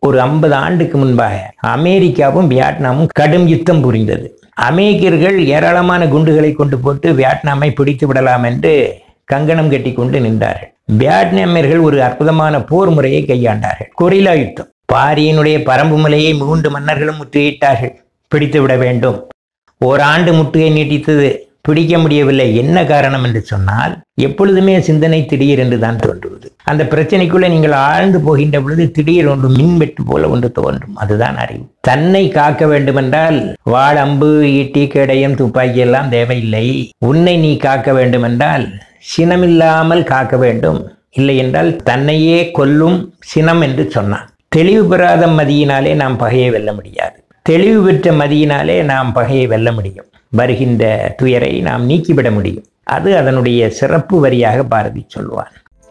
ஒரு ஐம்பது ஆண்டுக்கு முன்பாக அமெரிக்காவும் வியட்நாமும் கடும் யுத்தம் புரிந்தது அமெரிக்கர்கள் ஏராளமான குண்டுகளை கொண்டு போட்டு வியட்நாமை பிடித்து விடலாம் என்று கங்கணம் கட்டி கொண்டு நின்றார்கள் வியட்நாமியர்கள் ஒரு அற்புதமான போர் முறையை கையாண்டார்கள் கொரில்லா யுத்தம் பாரியினுடைய பரம்பு மலையை மூன்று மன்னர்களும் முற்றுகையிட்டார்கள் பிடித்து விட வேண்டும் ஓராண்டு முற்றுகை நீட்டித்தது பிடிக்க முடியவில்லை என்ன காரணம் என்று சொன்னால் எப்பொழுதுமே சிந்தனை திடீர் என்று தான் தோன்றுவது அந்த பிரச்சனைக்குள்ள நீங்கள் ஆழ்ந்து போகின்ற பொழுது திடீர் ஒன்று மின்வெட்டு போல ஒன்று தோன்றும் அதுதான் அறிவு தன்னை காக்க வேண்டுமென்றால் வாள் அம்பு ஈட்டி கேடயம் துப்பாக்கி எல்லாம் தேவையில்லை உன்னை நீ காக்க வேண்டுமென்றால் சினமில்லாமல் காக்க வேண்டும் இல்லை என்றால் தன்னையே கொல்லும் சினம் என்று சொன்னான் தெளிவு பெறாத மதியினாலே நாம் பகையை வெல்ல முடியாது தெளிவு பெற்ற மதியினாலே நாம் பகையை வெல்ல முடியும் வருகின்ற துயரை நாம் நீக்கிவிட முடியும் அது அதனுடைய சிறப்பு வரியாக பாரதி சொல்வான்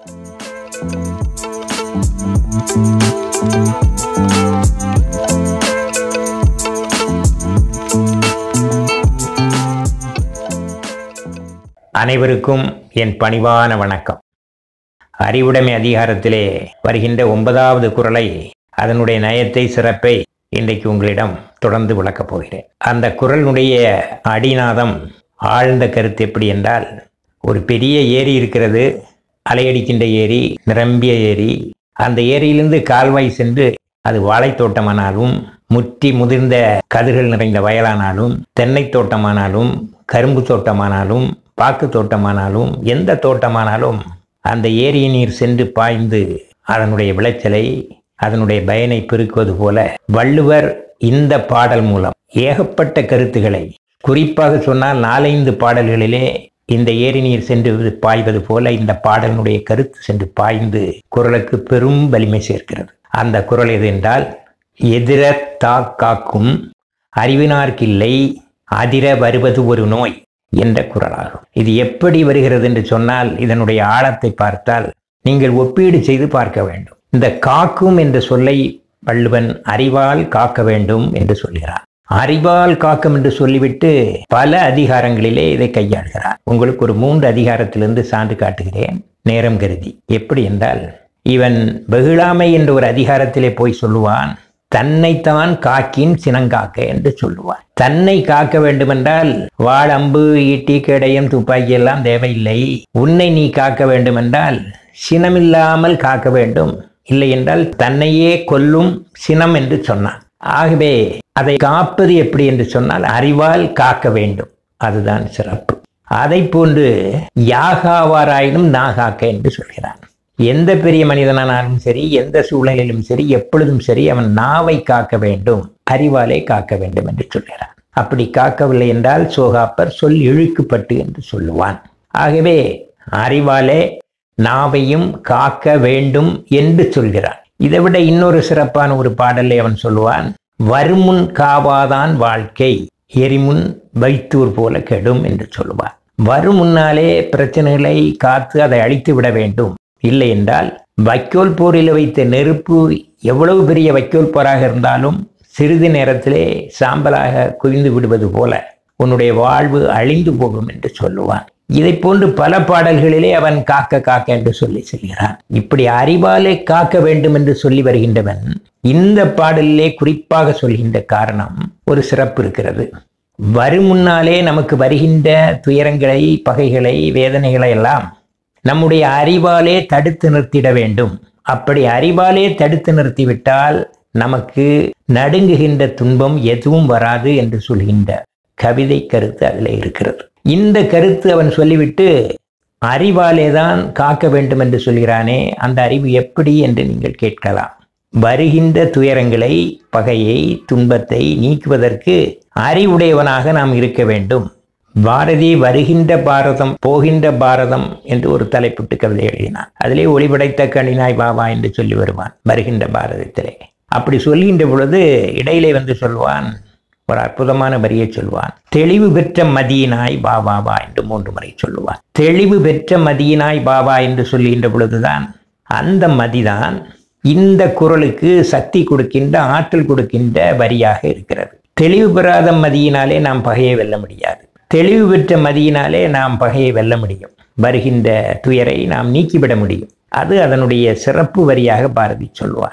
அனைவருக்கும் என் பணிவான வணக்கம் அறிவுடைமை அதிகாரத்திலே வருகின்ற ஒன்பதாவது குரலை அதனுடைய நயத்தை சிறப்பை இன்றைக்கு உங்களிடம் தொடர்ந்து விளக்கப் போகிறேன் அந்த குரலினுடைய அடிநாதம் ஆழ்ந்த கருத்து எப்படி என்றால் ஒரு பெரிய ஏரி இருக்கிறது அலையடிக்கின்ற ஏரி நிரம்பிய ஏரி அந்த ஏரியிலிருந்து கால்வாய் சென்று அது வாழைத் தோட்டமானாலும் முற்றி முதிர்ந்த கதிர்கள் நிறைந்த வயலானாலும் தென்னை தோட்டமானாலும் கரும்பு தோட்டமானாலும் பாக்கு தோட்டமானாலும் எந்த தோட்டமானாலும் அந்த ஏரி நீர் சென்று பாய்ந்து அதனுடைய விளைச்சலை அதனுடைய பயனை பெருக்குவது போல வள்ளுவர் இந்த பாடல் மூலம் ஏகப்பட்ட கருத்துக்களை குறிப்பாக சொன்னால் நாலைந்து பாடல்களிலே இந்த ஏரி நீர் சென்று பாய்வது போல இந்த பாடலினுடைய கருத்து சென்று பாய்ந்து குரலுக்கு பெரும் வலிமை சேர்க்கிறது அந்த குரல் எது என்றால் எதிர தாக்காக்கும் அறிவினார்க்கில்லை அதிர வருவது ஒரு நோய் என்ற குரலாகும் இது எப்படி வருகிறது என்று சொன்னால் இதனுடைய ஆழத்தை பார்த்தால் நீங்கள் ஒப்பீடு செய்து பார்க்க வேண்டும் இந்த காக்கும் என்ற சொல்லை வள்ளுவன் அறிவால் காக்க வேண்டும் என்று சொல்கிறார் அறிவால் காக்கும் என்று சொல்லிவிட்டு பல அதிகாரங்களிலே இதை கையாளுகிறார் உங்களுக்கு ஒரு மூன்று அதிகாரத்திலிருந்து சான்று காட்டுகிறேன் நேரம் கருதி எப்படி என்றால் இவன் வெகுளாமை என்ற ஒரு அதிகாரத்திலே போய் சொல்லுவான் தன்னைத்தான் காக்கின் சினங்காக்க என்று சொல்லுவான் தன்னை காக்க வேண்டுமென்றால் வாழம்பு ஈட்டி கேடயம் துப்பாக்கி எல்லாம் தேவையில்லை உன்னை நீ காக்க வேண்டுமென்றால் சினமில்லாமல் காக்க வேண்டும் இல்லை என்றால் தன்னையே கொல்லும் சினம் என்று சொன்னான் ஆகவே அதை காப்பது எப்படி என்று சொன்னால் அறிவால் காக்க வேண்டும் அதுதான் சிறப்பு அதை போன்று யாகாவாராயினும் நாகாக்க என்று சொல்கிறான் எந்த பெரிய மனிதனானாலும் சரி எந்த சூழலிலும் சரி எப்பொழுதும் சரி அவன் நாவை காக்க வேண்டும் அறிவாலே காக்க வேண்டும் என்று சொல்கிறான் அப்படி காக்கவில்லை என்றால் சோகாப்பர் சொல் இழுக்குப்பட்டு என்று சொல்லுவான் ஆகவே அறிவாலே நாவையும் காக்க வேண்டும் என்று சொல்கிறான் இதை விட இன்னொரு சிறப்பான ஒரு பாடலை அவன் சொல்லுவான் வருமுன் காவாதான் வாழ்க்கை எரிமுன் வைத்தூர் போல கெடும் என்று சொல்லுவான் வரும் முன்னாலே பிரச்சனைகளை காத்து அதை அழித்து விட வேண்டும் இல்லை என்றால் வைக்கோல் போரில் வைத்த நெருப்பு எவ்வளவு பெரிய வைக்கோல் போராக இருந்தாலும் சிறிது நேரத்திலே சாம்பலாக குவிந்து விடுவது போல உன்னுடைய வாழ்வு அழிந்து போகும் என்று சொல்லுவான் இதை போன்று பல பாடல்களிலே அவன் காக்க காக்க என்று சொல்லி செல்கிறான் இப்படி அறிவாலே காக்க வேண்டும் என்று சொல்லி வருகின்றவன் இந்த பாடலிலே குறிப்பாக சொல்கின்ற காரணம் ஒரு சிறப்பு இருக்கிறது வரும் முன்னாலே நமக்கு வருகின்ற துயரங்களை பகைகளை வேதனைகளை எல்லாம் நம்முடைய அறிவாலே தடுத்து நிறுத்திட வேண்டும் அப்படி அறிவாலே தடுத்து நிறுத்திவிட்டால் நமக்கு நடுங்குகின்ற துன்பம் எதுவும் வராது என்று சொல்கின்ற கவிதை கருத்து அதில் இருக்கிறது இந்த கருத்து அவன் சொல்லிவிட்டு அறிவாலே தான் காக்க வேண்டும் என்று சொல்கிறானே அந்த அறிவு எப்படி என்று நீங்கள் கேட்கலாம் வருகின்ற துயரங்களை பகையை துன்பத்தை நீக்குவதற்கு அறிவுடையவனாக நாம் இருக்க வேண்டும் பாரதி வருகின்ற பாரதம் போகின்ற பாரதம் என்று ஒரு தலைப்பிட்டு கவிதை எழுதினான் அதிலே ஒளிபடைத்த கணினாய் பாபா என்று சொல்லி வருவான் வருகின்ற பாரதத்திலே அப்படி சொல்கின்ற பொழுது இடையிலே வந்து சொல்வான் ஒரு அற்புதமான வரியை சொல்வான் தெளிவு பெற்ற மதியினாய் பாபா பா என்று மூன்று முறை சொல்லுவான் தெளிவு பெற்ற மதியினாய் பாபா என்று சொல்லுகின்ற பொழுதுதான் அந்த மதிதான் இந்த குரலுக்கு சக்தி கொடுக்கின்ற ஆற்றல் கொடுக்கின்ற வரியாக இருக்கிறது தெளிவு பெறாத மதியினாலே நாம் பகையை வெல்ல முடியாது தெளிவு பெற்ற மதியினாலே நாம் பகையை வெல்ல முடியும் வருகின்ற துயரை நாம் நீக்கிவிட முடியும் அது அதனுடைய சிறப்பு வரியாக பாரதி சொல்வான்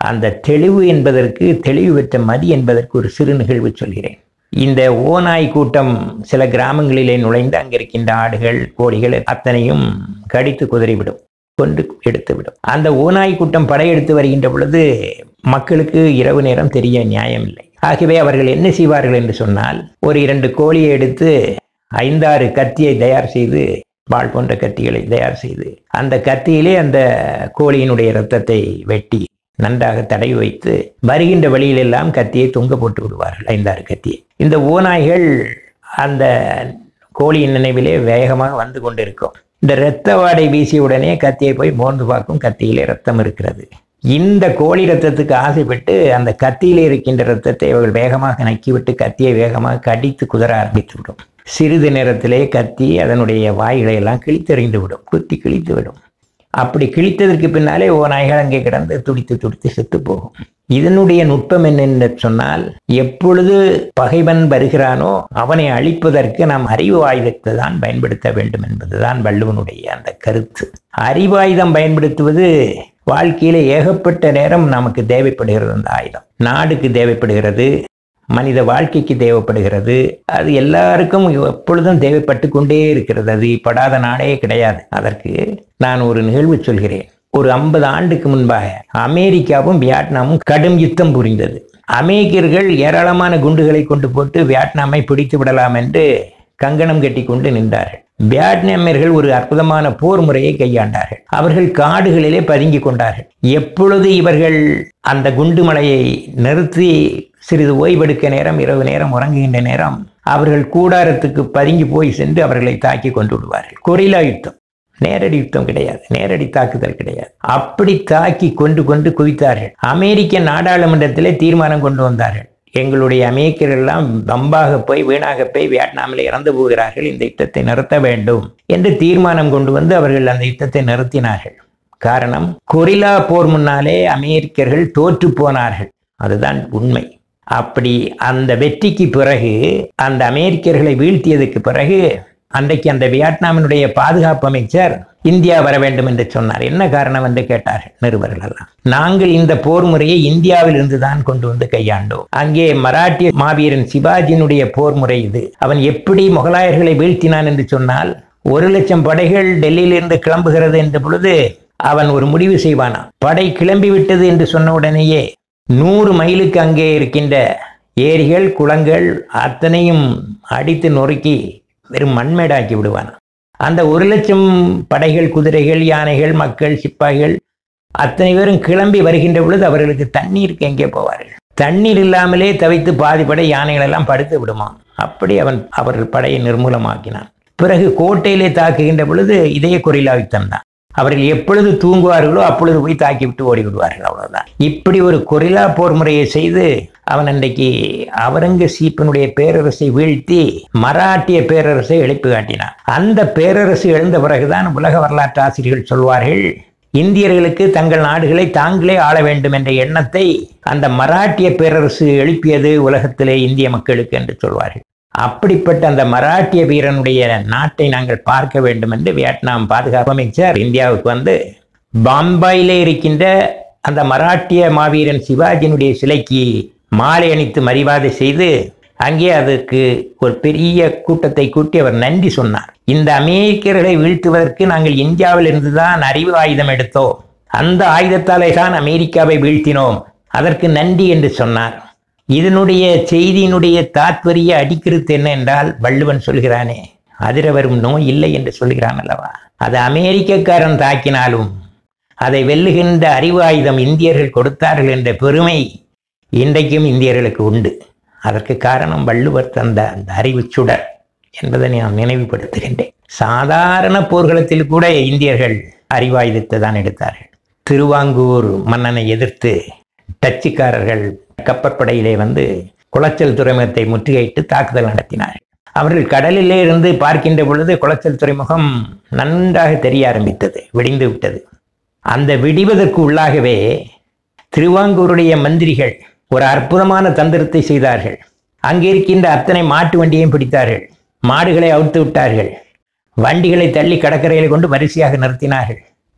அந்த தெளிவு என்பதற்கு தெளிவு பெற்ற மதி என்பதற்கு ஒரு சிறு நிகழ்வு சொல்கிறேன் இந்த ஓநாய் கூட்டம் சில கிராமங்களிலே நுழைந்து அங்கிருக்கின்ற ஆடுகள் கோழிகள் அத்தனையும் கடித்து குதறிவிடும் கொண்டு எடுத்துவிடும் அந்த ஓநாய் கூட்டம் படையெடுத்து வருகின்ற பொழுது மக்களுக்கு இரவு நேரம் தெரிய நியாயமில்லை ஆகவே அவர்கள் என்ன செய்வார்கள் என்று சொன்னால் ஒரு இரண்டு கோழியை எடுத்து ஐந்தாறு கத்தியை தயார் செய்து வாள் போன்ற கத்திகளை தயார் செய்து அந்த கத்தியிலே அந்த கோழியினுடைய இரத்தத்தை வெட்டி நன்றாக தடவி வைத்து வருகின்ற வழியிலெல்லாம் கத்தியை தொங்க போட்டு விடுவார்கள் ஐந்தாறு கத்தியை இந்த ஓநாய்கள் அந்த கோழியின் நினைவிலே வேகமாக வந்து கொண்டிருக்கும் இந்த இரத்த வாடை வீசிய உடனே கத்தியை போய் மோர்ந்து பார்க்கும் கத்தியிலே ரத்தம் இருக்கிறது இந்த கோழி ரத்தத்துக்கு ஆசைப்பட்டு அந்த கத்தியிலே இருக்கின்ற ரத்தத்தை அவர்கள் வேகமாக நக்கிவிட்டு கத்தியை வேகமாக கடித்து குதற ஆரம்பித்து விடும் சிறிது நேரத்திலே கத்தி அதனுடைய வாய்களை எல்லாம் கிழித்தெறிந்து விடும் குத்தி கிழித்து விடும் அப்படி கிழித்ததற்கு பின்னாலே ஓநாய்கள் அங்கே கிடந்து துடித்து துடித்து செத்து போகும் இதனுடைய நுட்பம் என்னென்று சொன்னால் எப்பொழுது பகைவன் வருகிறானோ அவனை அழிப்பதற்கு நாம் அறிவு ஆயுதத்தை தான் பயன்படுத்த வேண்டும் என்பதுதான் வள்ளுவனுடைய அந்த கருத்து அறிவாயுதம் பயன்படுத்துவது வாழ்க்கையில ஏகப்பட்ட நேரம் நமக்கு தேவைப்படுகிறது அந்த ஆயுதம் நாடுக்கு தேவைப்படுகிறது மனித வாழ்க்கைக்கு தேவைப்படுகிறது அது எல்லாருக்கும் எப்பொழுதும் தேவைப்பட்டு கொண்டே இருக்கிறது அது படாத நாடே கிடையாது அதற்கு நான் ஒரு நிகழ்வு சொல்கிறேன் ஒரு ஐம்பது ஆண்டுக்கு முன்பாக அமெரிக்காவும் வியட்நாமும் கடும் யுத்தம் புரிந்தது அமெரிக்கர்கள் ஏராளமான குண்டுகளை கொண்டு போட்டு வியட்நாமை பிடித்து விடலாம் என்று கங்கணம் கட்டி கொண்டு நின்றார்கள் வியட்நாமியர்கள் ஒரு அற்புதமான போர் முறையை கையாண்டார்கள் அவர்கள் காடுகளிலே பதுங்கி கொண்டார்கள் எப்பொழுது இவர்கள் அந்த குண்டுமலையை நிறுத்தி சிறிது ஓய்வெடுக்க நேரம் இரவு நேரம் உறங்குகின்ற நேரம் அவர்கள் கூடாரத்துக்கு பதுங்கி போய் சென்று அவர்களை தாக்கி கொண்டு விடுவார்கள் கொரிலா யுத்தம் நேரடி யுத்தம் கிடையாது நேரடி தாக்குதல் கிடையாது அப்படி தாக்கி கொண்டு கொண்டு குவித்தார்கள் அமெரிக்க நாடாளுமன்றத்திலே தீர்மானம் கொண்டு வந்தார்கள் எங்களுடைய அமெரிக்கர்கள் எல்லாம் பம்பாக போய் வீணாக போய் வியட்நாமில் இறந்து போகிறார்கள் இந்த யுத்தத்தை நிறுத்த வேண்டும் என்று தீர்மானம் கொண்டு வந்து அவர்கள் அந்த யுத்தத்தை நிறுத்தினார்கள் காரணம் கொரில்லா போர் முன்னாலே அமெரிக்கர்கள் தோற்று போனார்கள் அதுதான் உண்மை அப்படி அந்த வெற்றிக்கு பிறகு அந்த அமெரிக்கர்களை வீழ்த்தியதுக்கு பிறகு அன்றைக்கு அந்த வியட்நாமினுடைய பாதுகாப்பு அமைச்சர் இந்தியா வர வேண்டும் என்று சொன்னார் என்ன காரணம் என்று கேட்டார்கள் நிருபர்கள் எல்லாம் நாங்கள் இந்த போர் முறையை இந்தியாவில் இருந்து தான் கொண்டு வந்து கையாண்டோம் அங்கே மராட்டிய மாவீரன் சிவாஜியினுடைய போர் முறை இது அவன் எப்படி முகலாயர்களை வீழ்த்தினான் என்று சொன்னால் ஒரு லட்சம் படைகள் டெல்லியிலிருந்து கிளம்புகிறது என்ற பொழுது அவன் ஒரு முடிவு செய்வானா படை கிளம்பி விட்டது என்று சொன்ன உடனேயே நூறு மைலுக்கு அங்கே இருக்கின்ற ஏரிகள் குளங்கள் அத்தனையும் அடித்து நொறுக்கி வெறும் மண்மேடாக்கி விடுவான் அந்த ஒரு லட்சம் படைகள் குதிரைகள் யானைகள் மக்கள் சிப்பாய்கள் அத்தனை பேரும் கிளம்பி வருகின்ற பொழுது அவர்களுக்கு தண்ணீருக்கு எங்கே போவார்கள் தண்ணீர் இல்லாமலே தவித்து பாதி படை யானைகள் எல்லாம் படுத்து விடுமா அப்படி அவன் அவர்கள் படையை நிர்மூலமாக்கினான் பிறகு கோட்டையிலே தாக்குகின்ற பொழுது இதய கொரில்லா யுத்தம் தான் அவர்கள் எப்பொழுது தூங்குவார்களோ அப்பொழுது போய் தாக்கிவிட்டு ஓடி விடுவார்கள் அவ்வளவுதான் இப்படி ஒரு கொரில்லா போர் முறையை செய்து அவன் அன்றைக்கு அவரங்கசீப்பனுடைய பேரரசை வீழ்த்தி மராட்டிய பேரரசை எழுப்பி காட்டினான் அந்த பேரரசு எழுந்த பிறகுதான் உலக வரலாற்று ஆசிரியர்கள் சொல்வார்கள் இந்தியர்களுக்கு தங்கள் நாடுகளை தாங்களே ஆள வேண்டும் என்ற எண்ணத்தை அந்த மராட்டிய பேரரசு எழுப்பியது உலகத்திலே இந்திய மக்களுக்கு என்று சொல்வார்கள் அப்படிப்பட்ட அந்த மராட்டிய வீரனுடைய நாட்டை நாங்கள் பார்க்க வேண்டும் என்று வியட்நாம் பாதுகாப்பு அமைச்சர் இந்தியாவுக்கு வந்து பாம்பாயிலே இருக்கின்ற அந்த மராட்டிய மாவீரன் சிவாஜியினுடைய சிலைக்கு மாலை அணித்து மரியாதை செய்து அங்கே அதற்கு ஒரு பெரிய கூட்டத்தை கூட்டி அவர் நன்றி சொன்னார் இந்த அமெரிக்கர்களை வீழ்த்துவதற்கு நாங்கள் இந்தியாவில் இருந்துதான் அறிவு ஆயுதம் எடுத்தோம் அந்த ஆயுதத்தாலே தான் அமெரிக்காவை வீழ்த்தினோம் அதற்கு நன்றி என்று சொன்னார் இதனுடைய செய்தியினுடைய தாத்பரிய அடிக்கருத்து என்ன என்றால் வள்ளுவன் சொல்கிறானே அதிர வரும் நோய் இல்லை என்று சொல்கிறான் அல்லவா அது அமெரிக்கக்காரன் தாக்கினாலும் அதை வெல்லுகின்ற அறிவு ஆயுதம் இந்தியர்கள் கொடுத்தார்கள் என்ற பெருமை இன்றைக்கும் இந்தியர்களுக்கு உண்டு அதற்கு காரணம் வள்ளுவர் தந்த அந்த அறிவு சுடர் என்பதை நான் நினைவுபடுத்துகின்றேன் சாதாரண போர்க்களத்தில் கூட இந்தியர்கள் அறிவாயுதத்தை தான் எடுத்தார்கள் திருவாங்கூர் மன்னனை எதிர்த்து டச்சுக்காரர்கள் கப்பற்படையிலே வந்து குளச்சல் துறைமுகத்தை முற்றுகையிட்டு தாக்குதல் நடத்தினார்கள் அவர்கள் கடலிலே இருந்து பார்க்கின்ற பொழுது குளச்சல் துறைமுகம் நன்றாக தெரிய ஆரம்பித்தது விடிந்து விட்டது அந்த விடிவதற்கு உள்ளாகவே திருவாங்கூருடைய மந்திரிகள் ஒரு அற்புதமான தந்திரத்தை செய்தார்கள் அங்கே இருக்கின்ற அத்தனை மாட்டு வண்டியையும் பிடித்தார்கள் மாடுகளை அவுத்து விட்டார்கள் வண்டிகளை தள்ளி கடற்கரையில் கொண்டு வரிசையாக நிறுத்தினார்கள்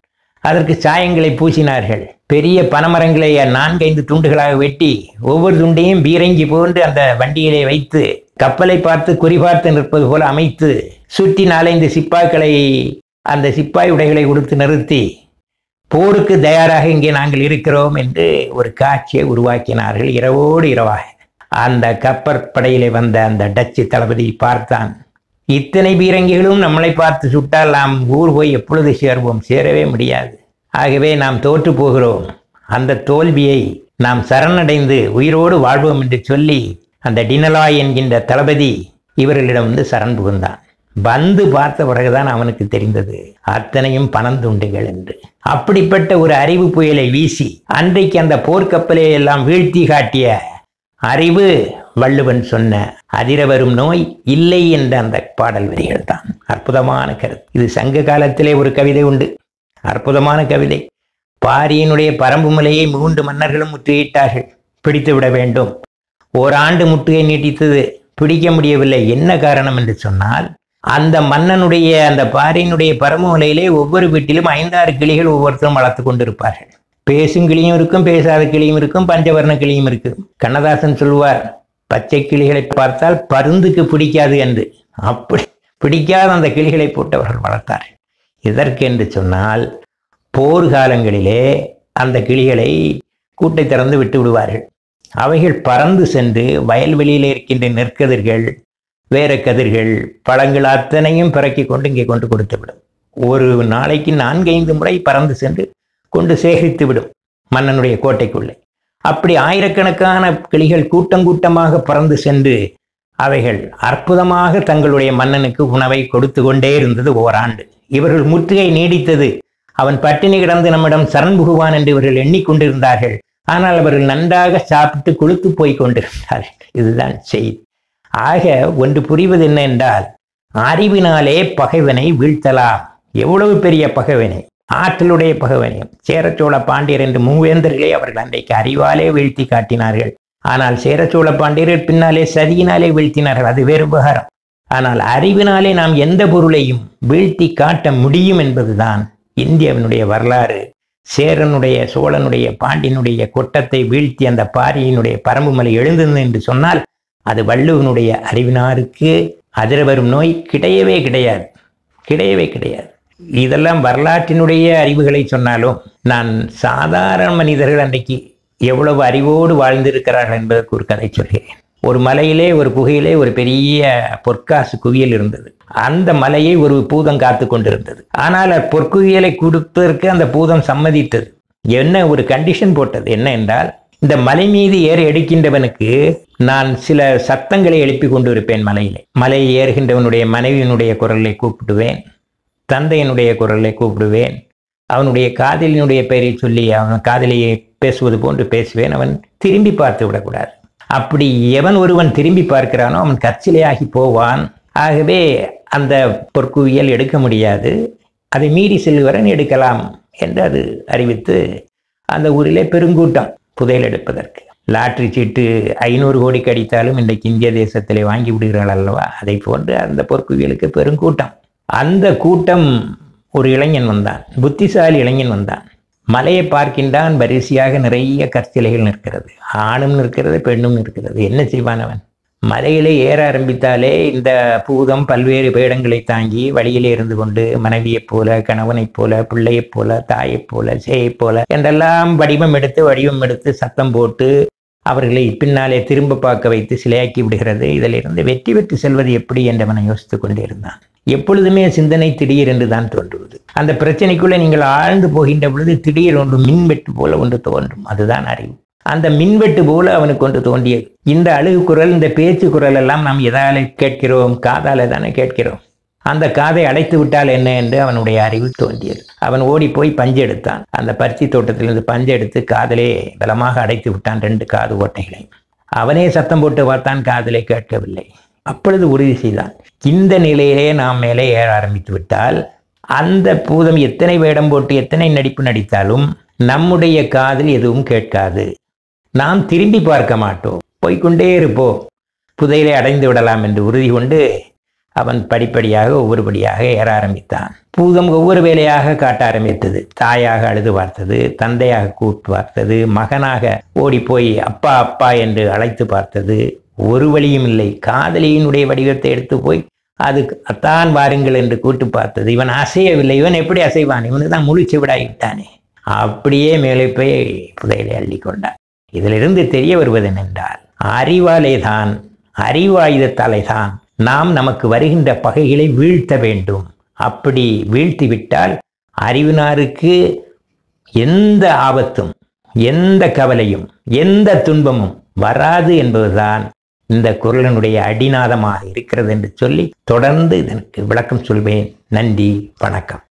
அதற்கு சாயங்களை பூசினார்கள் பெரிய பனமரங்களை நான்கைந்து துண்டுகளாக வெட்டி ஒவ்வொரு துண்டையும் பீரங்கி போன்று அந்த வண்டியிலே வைத்து கப்பலை பார்த்து குறிபார்த்து நிற்பது போல அமைத்து சுற்றி நாலைந்து சிப்பாய்களை அந்த சிப்பாய் உடைகளை கொடுத்து நிறுத்தி போருக்கு தயாராக இங்கே நாங்கள் இருக்கிறோம் என்று ஒரு காட்சியை உருவாக்கினார்கள் இரவோடு இரவாக அந்த கப்பற்படையிலே வந்த அந்த டச்சு தளபதி பார்த்தான் இத்தனை பீரங்கிகளும் நம்மளை பார்த்து சுட்டால் நாம் ஊர் போய் எப்பொழுது சேர்வோம் சேரவே முடியாது ஆகவே நாம் தோற்று போகிறோம் அந்த தோல்வியை நாம் சரணடைந்து உயிரோடு வாழ்வோம் என்று சொல்லி அந்த டினலாய் என்கின்ற தளபதி இவர்களிடம் வந்து சரண் புகுந்தான் வந்து பார்த்த பிறகுதான் அவனுக்கு தெரிந்தது அத்தனையும் பணந்துண்டுகள் என்று அப்படிப்பட்ட ஒரு அறிவு புயலை வீசி அன்றைக்கு அந்த போர்க்கப்பலை எல்லாம் வீழ்த்தி காட்டிய அறிவு வள்ளுவன் சொன்ன அதிர வரும் நோய் இல்லை என்ற அந்த பாடல் வரிகள் தான் அற்புதமான கருத்து இது சங்க காலத்திலே ஒரு கவிதை உண்டு அற்புதமான கவிதை பாரியினுடைய பரம்பு மலையை மூன்று மன்னர்களும் முற்றுகையிட்டார்கள் பிடித்து விட வேண்டும் ஓராண்டு முற்றுகை நீட்டித்தது பிடிக்க முடியவில்லை என்ன காரணம் என்று சொன்னால் அந்த மன்னனுடைய அந்த பாரியினுடைய பரம்பு மலையிலே ஒவ்வொரு வீட்டிலும் ஐந்தாறு கிளிகள் ஒவ்வொருத்தரும் வளர்த்து கொண்டிருப்பார்கள் பேசும் கிளியும் இருக்கும் பேசாத கிளியும் இருக்கும் பஞ்சவர்ண கிளியும் இருக்கும் கண்ணதாசன் சொல்வார் பச்சை கிளிகளை பார்த்தால் பருந்துக்கு பிடிக்காது என்று அப்படி பிடிக்காத அந்த கிளிகளை போட்டவர்கள் வளர்த்தார்கள் இதற்கு என்று சொன்னால் போர்க்காலங்களிலே அந்த கிளிகளை கூட்டை திறந்து விட்டு விடுவார்கள் அவைகள் பறந்து சென்று வயல்வெளியில் இருக்கின்ற நெற்கதிர்கள் வேற கதிர்கள் பழங்கள் அத்தனையும் பிறக்கி கொண்டு இங்கே கொண்டு கொடுத்து விடும் ஒரு நாளைக்கு நான்கைந்து முறை பறந்து சென்று கொண்டு சேகரித்து விடும் மன்னனுடைய கோட்டைக்குள்ளே அப்படி ஆயிரக்கணக்கான கிளிகள் கூட்டம் கூட்டமாக பறந்து சென்று அவைகள் அற்புதமாக தங்களுடைய மன்னனுக்கு உணவை கொடுத்து கொண்டே இருந்தது ஓராண்டு இவர்கள் முற்றுகை நீடித்தது அவன் பட்டினி கிடந்து நம்மிடம் சரண் புகுவான் என்று இவர்கள் எண்ணிக்கொண்டிருந்தார்கள் ஆனால் அவர்கள் நன்றாக சாப்பிட்டு கொழுத்து போய் கொண்டிருந்தார்கள் இதுதான் செய்தி ஆக ஒன்று புரிவது என்ன என்றால் அறிவினாலே பகைவனை வீழ்த்தலாம் எவ்வளவு பெரிய பகைவனை ஆற்றலுடைய பகைவனை சேரச்சோழ பாண்டியர் என்று மூவேந்தர்களே அவர்கள் அன்றைக்கு அறிவாலே வீழ்த்தி காட்டினார்கள் ஆனால் சேரச்சோழ பாண்டியர்கள் பின்னாலே சதியினாலே வீழ்த்தினார்கள் அது வேறு விவகாரம் ஆனால் அறிவினாலே நாம் எந்த பொருளையும் வீழ்த்தி காட்ட முடியும் என்பதுதான் இந்தியாவினுடைய வரலாறு சேரனுடைய சோழனுடைய பாண்டியனுடைய கொட்டத்தை வீழ்த்தி அந்த பாரியினுடைய பரம்புமலை எழுந்தது என்று சொன்னால் அது வள்ளுவனுடைய அறிவினாருக்கு அதிர வரும் நோய் கிடையவே கிடையாது கிடையவே கிடையாது இதெல்லாம் வரலாற்றினுடைய அறிவுகளை சொன்னாலும் நான் சாதாரண மனிதர்கள் அன்றைக்கு எவ்வளவு அறிவோடு வாழ்ந்திருக்கிறார்கள் என்பதற்கு ஒரு கதை சொல்கிறேன் ஒரு மலையிலே ஒரு குகையிலே ஒரு பெரிய பொற்காசு குவியல் இருந்தது அந்த மலையை ஒரு பூதம் காத்து கொண்டிருந்தது ஆனால் பொற்குவியலை கொடுப்பதற்கு அந்த பூதம் சம்மதித்தது என்ன ஒரு கண்டிஷன் போட்டது என்ன என்றால் இந்த மலை மீது ஏற எடுக்கின்றவனுக்கு நான் சில சத்தங்களை எழுப்பி கொண்டு இருப்பேன் மலையிலே மலையை ஏறுகின்றவனுடைய மனைவியினுடைய குரலை கூப்பிடுவேன் தந்தையினுடைய குரலை கூப்பிடுவேன் அவனுடைய காதலினுடைய பெயரை சொல்லி அவன் காதலியை பேசுவது போன்று பேசுவேன் அவன் திரும்பி பார்த்து விடக்கூடாது அப்படி எவன் ஒருவன் திரும்பி பார்க்கிறானோ அவன் கற்சிலையாகி போவான் ஆகவே அந்த பொற்குவியல் எடுக்க முடியாது அதை மீறி செல்வரன் எடுக்கலாம் என்று அது அறிவித்து அந்த ஊரிலே பெருங்கூட்டம் புதையல் எடுப்பதற்கு லாட்ரி சீட்டு ஐநூறு கோடிக்கு அடித்தாலும் இன்றைக்கு இந்திய தேசத்திலே வாங்கி விடுகிறார்கள் அல்லவா அதை போன்று அந்த பொற்குவியலுக்கு பெருங்கூட்டம் அந்த கூட்டம் ஒரு இளைஞன் வந்தான் புத்திசாலி இளைஞன் வந்தான் மலையை பார்க்கின்றான் வரிசையாக நிறைய கற்சிலைகள் நிற்கிறது ஆணும் நிற்கிறது பெண்ணும் நிற்கிறது என்ன செய்வான் அவன் மலையிலே ஏற ஆரம்பித்தாலே இந்த பூதம் பல்வேறு வேடங்களை தாங்கி வழியிலே இருந்து கொண்டு மனைவியைப் போல கணவனைப் போல பிள்ளையைப் போல தாயைப் போல சேயைப் போல என்றெல்லாம் வடிவம் எடுத்து வடிவம் எடுத்து சத்தம் போட்டு அவர்களை பின்னாலே திரும்ப பார்க்க வைத்து சிலையாக்கி விடுகிறது இதிலிருந்து வெற்றி பெற்று செல்வது எப்படி என்றவனை யோசித்துக் கொண்டே இருந்தான் எப்பொழுதுமே சிந்தனை திடீர் என்று தான் தோன்றுவது அந்த பிரச்சனைக்குள்ளே நீங்கள் ஆழ்ந்து போகின்ற பொழுது திடீர் ஒன்று மின்வெட்டு போல ஒன்று தோன்றும் அதுதான் அறிவு அந்த மின்வெட்டு போல அவனுக்கு ஒன்று தோன்றியது இந்த அழுகு குரல் இந்த பேச்சு குரல் எல்லாம் நாம் எதால கேட்கிறோம் காதால தானே கேட்கிறோம் அந்த காதை அடைத்து விட்டால் என்ன என்று அவனுடைய அறிவு தோன்றியது அவன் ஓடி போய் பஞ்சு எடுத்தான் அந்த பருத்தி தோட்டத்திலிருந்து பஞ்சு எடுத்து காதலே பலமாக அடைத்து விட்டான் ரெண்டு காது ஓட்டைகளை அவனே சத்தம் போட்டு பார்த்தான் காதலே கேட்கவில்லை அப்பொழுது உறுதி செய்தான் இந்த நிலையிலே நாம் மேலே ஏற ஆரம்பித்து விட்டால் அந்த பூதம் எத்தனை வேடம் போட்டு எத்தனை நடிப்பு நடித்தாலும் நம்முடைய காதில் எதுவும் கேட்காது நாம் திரும்பி பார்க்க மாட்டோம் போய்கொண்டே இருப்போம் புதையிலே அடைந்து விடலாம் என்று உறுதி கொண்டு அவன் படிப்படியாக ஒவ்வொருபடியாக ஏற ஆரம்பித்தான் பூதம் ஒவ்வொரு வேலையாக காட்ட ஆரம்பித்தது தாயாக அழுது பார்த்தது தந்தையாக கூப்பிட்டு பார்த்தது மகனாக ஓடிப்போய் அப்பா அப்பா என்று அழைத்து பார்த்தது ஒரு வழியும் இல்லை காதலியினுடைய வடிவத்தை எடுத்து போய் அது அத்தான் வாருங்கள் என்று கூட்டு பார்த்தது இவன் அசையவில்லை இவன் எப்படி அசைவான் இவனு தான் முழிச்சு விடாவிட்டானே அப்படியே மேலே போய் புதையலை அள்ளி கொண்டான் இதிலிருந்து தெரிய வருவது என்னென்றால் அறிவாலே தான் அறிவாயுதத்தாலே தான் நாம் நமக்கு வருகின்ற பகைகளை வீழ்த்த வேண்டும் அப்படி வீழ்த்தி விட்டால் அறிவினாருக்கு எந்த ஆபத்தும் எந்த கவலையும் எந்த துன்பமும் வராது என்பதுதான் இந்த குரலினுடைய அடிநாதமாக இருக்கிறது என்று சொல்லி தொடர்ந்து இதற்கு விளக்கம் சொல்வேன் நன்றி வணக்கம்